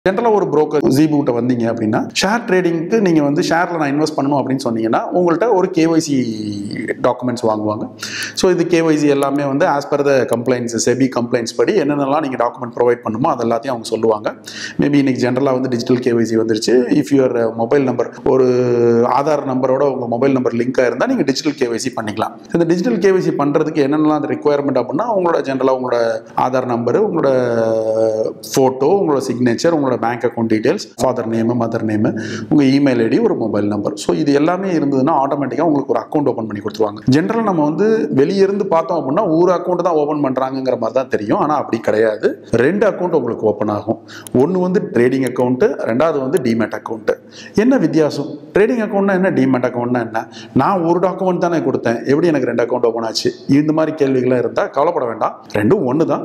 ஜென்ரலாக ஒரு broker ஜீபூட்ட வந்தீங்க அப்படின்னா ஷேர் ட்ரேடிங்க்கு நீங்கள் வந்து ஷேரில் நான் இன்வெஸ்ட் பண்ணணும் அப்படின்னு சொன்னீங்கன்னா உங்கள்கிட்ட ஒரு கேஒய்சி டாக்குமெண்ட்ஸ் வாங்குவாங்க ஸோ இது கேஒய்சி எல்லாமே வந்து as per the complaints SEBI complaints படி என்னென்னலாம் நீங்கள் டாக்குமெண்ட் ப்ரொவைட் பண்ணுமோ அது எல்லாத்தையும் அவங்க சொல்லுவாங்க மேபி இன்னைக்கு ஜென்ரலாக வந்து டிஜிட்டல் கேஒய்சி வந்துருச்சு இஃப் யுவர் மொபைல் நம்பர் ஒரு ஆதார் நம்பரோட உங்கள் மொபைல் நம்பர் லிங்காக இருந்தால் நீங்கள் டிஜிட்டல் கேஒய்சி பண்ணிக்கலாம் இந்த டிஜிட்டல் கேஒய்சி பண்ணுறதுக்கு என்னென்னலாம் அந்த ரெக்குயர்மெண்ட் அப்படின்னா உங்களோட ஜென்ரலாக உங்களோட ஆதார் நம்பரு உங்களோட ஃபோட்டோ உங்களோட சிக்னேச்சர் உங்களோட bank account details father name mother name உங்கள் இமெயில் ஐடி ஒரு மொபைல் நம்பர் ஸோ இது எல்லாமே இருந்ததுன்னா ஆட்டோமேட்டிக்காக உங்களுக்கு ஒரு அக்கௌண்ட் ஓப்பன் பண்ணி கொடுத்துருவாங்க ஜென்ரலாக நம்ம வந்து வெளியே இருந்து பார்த்தோம் அப்படின்னா ஒரு அக்கௌண்ட் தான் ஓப்பன் பண்ணுறாங்கங்கிற மாதிரி தான் தெரியும் ஆனால் அப்படி கிடையாது ரெண்டு அக்கௌண்ட் உங்களுக்கு ஓப்பன் ஆகும் ஒன்று வந்து ட்ரேடிங் அக்கௌண்ட்டு ரெண்டாவது வந்து டிமேட் அக்கௌண்ட்டு என்ன வித்தியாசம் ட்ரேடிங் அக்கௌண்ட்னா என்ன டிமேட் அக்கௌண்ட்னா என்ன நான் ஒரு டாக்குமெண்ட் தானே கொடுத்தேன் எப்படி எனக்கு ரெண்டு அக்கௌண்ட் ஓப்பன் ஆச்சு இந்த மாதிரி கேள்விகள்லாம் இருந்தால் கவலைப்பட வேண்டாம் ரெண்டும் ஒன்று தான்